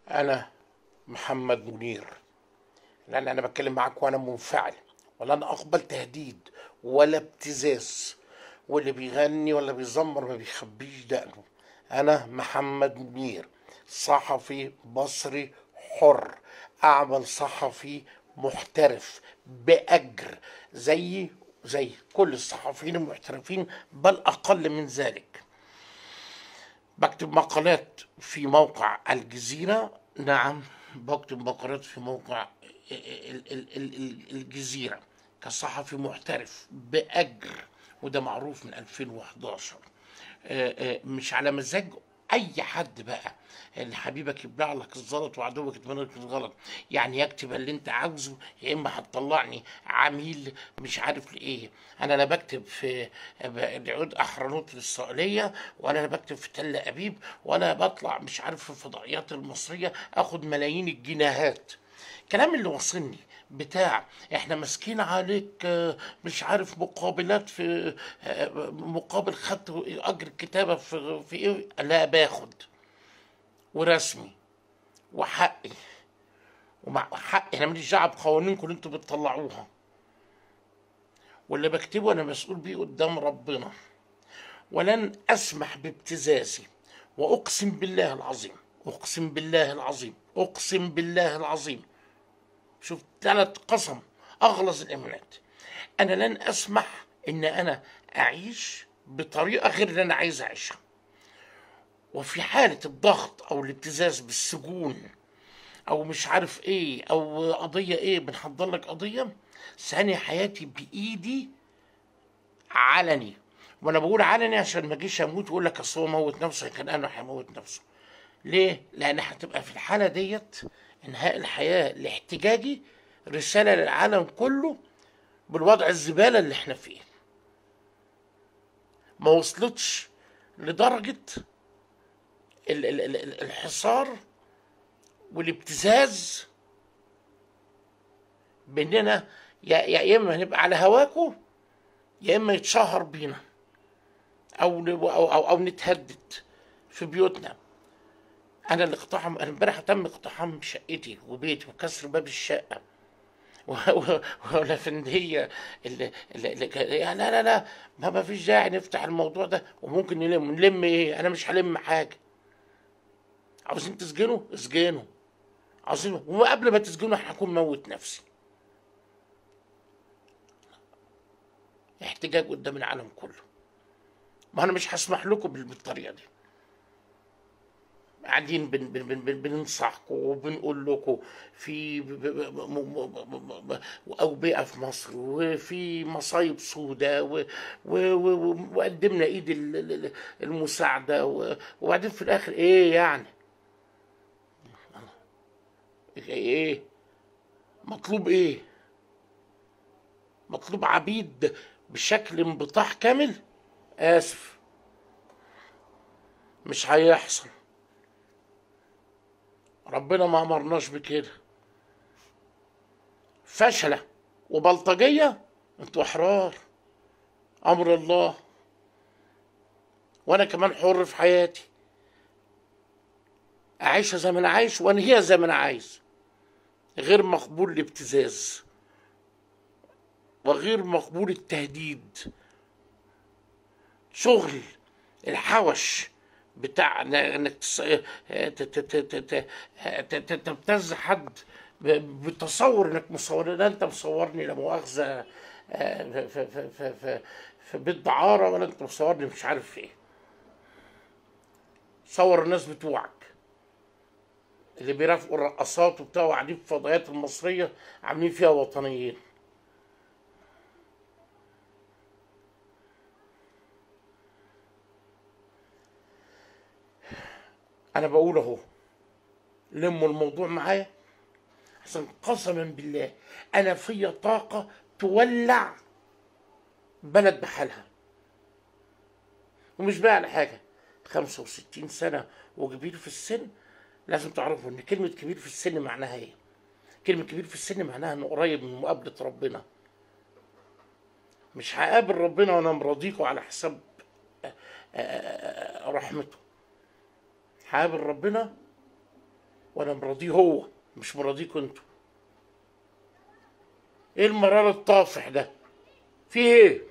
أنا محمد منير لأن أنا بتكلم معاك وأنا منفعل ولن أقبل تهديد ولا ابتزاز واللي بيغني ولا بيزمر ما بيخبيش دقنه أنا محمد منير صحفي مصري حر أعمل صحفي محترف بأجر زي زي كل الصحفيين المحترفين بل أقل من ذلك بكتب مقالات في موقع الجزيرة نعم بكتب مقالات في موقع ال- ال- ال- ال- الجزيرة كصحفي محترف بأجر وده معروف من 2011 آه، آه، مش على مزاج اي حد بقى اللي حبيبك يبلع لك الزلط وعدوك يتمنى لك الغلط يعني يكتب اللي انت عاوزه يا اما هتطلعني عميل مش عارف لايه انا لا بكتب في العود احرنوت الاسرائيليه ولا انا بكتب في تل ابيب ولا بطلع مش عارف في الفضائيات المصريه اخد ملايين الجنيهات الكلام اللي وصلني بتاع احنا ماسكين عليك آه، مش عارف مقابلات في آه، مقابل خدت اجر الكتابه في في ايه لا باخد ورسمي وحقي ومع حقي انا ماليش دعوه بقوانينكم اللي انتوا بتطلعوها واللي بكتبه انا مسؤول بيه قدام ربنا ولن اسمح بابتزازي واقسم بالله العظيم اقسم بالله العظيم اقسم بالله العظيم شوف ثلاث قسم اغلظ الايمانات انا لن اسمح ان انا اعيش بطريقه غير اللي انا عايز اعيشها وفي حاله الضغط او الابتزاز بالسجون او مش عارف ايه او قضيه ايه بنحضر لك قضيه ثاني حياتي بايدي علني وانا بقول علني عشان ما اجيش اموت واقول لك اصل هو موت نفسه كان انا هيموت نفسه ليه؟ لان هتبقى في الحاله ديت انهاء الحياه لاحتجاجي رساله للعالم كله بالوضع الزباله اللي احنا فيه ما وصلتش لدرجه ال- ال- ال- ال- الحصار والابتزاز باننا يا يا اما نبقى على هواكم يا اما يتشهر بينا او ن- او او, أو نتهدد في بيوتنا انا اللي اقتحم انا امبارح تم اقتحام شقتي وبيتي وكسر باب الشقه و- و- والافنديه اللي, اللي, اللي كان- لا لا لا ما ما فيش داعي نفتح الموضوع ده وممكن نلم نلم ايه انا مش هلم حاجه عاوزين تسجنوا اسجنوا عاوزين وقبل ما تسجنوا احنا هكون موت نفسي احتجاج قدام العالم كله ما انا مش هسمح لكم بال- بالطريقه دي قاعدين بن بن بن بن بننصحكم وبنقول لكم في ب- ب- ب- م- م- م- أوبئة في مصر وفي مصايب سوداء و- و- و- وقدمنا ايد ال- ال- المساعدة و- وبعدين في الآخر ايه يعني؟ ايه؟ مطلوب ايه؟ مطلوب عبيد بشكل انبطاح كامل؟ آسف مش هيحصل ربنا ما امرناش بكده فشلة وبلطجية انتوا احرار امر الله وانا كمان حر في حياتي اعيشها زي ما انا عايش وانهيها زي ما انا عايز غير مقبول الابتزاز وغير مقبول التهديد شغل الحوش بتاع انك تس- ت- ت- ت- ت- ت- ت- تبتز حد ب- بتصور انك مصور لا انت مصورني لا مؤاخذه آه، في في في في في بيت دعاره ولا انت مصورني مش عارف ايه صور الناس بتوعك اللي بيرافقوا الرقصات وبتاع وقاعدين في الفضائيات المصريه عاملين فيها وطنيين انا بقول اهو لموا الموضوع معايا عشان قسما بالله انا فيا طاقه تولع بلد بحالها ومش بقى على حاجه 65 سنه وكبير في السن لازم تعرفوا ان كلمه كبير في السن معناها ايه كلمه كبير في السن معناها انه قريب من مقابله ربنا مش هقابل ربنا وانا مرضيكوا على حساب آه، آه، رحمته هقابل ربنا وانا مراضيه هو مش مراضيكوا انتوا ايه المرار الطافح ده في ايه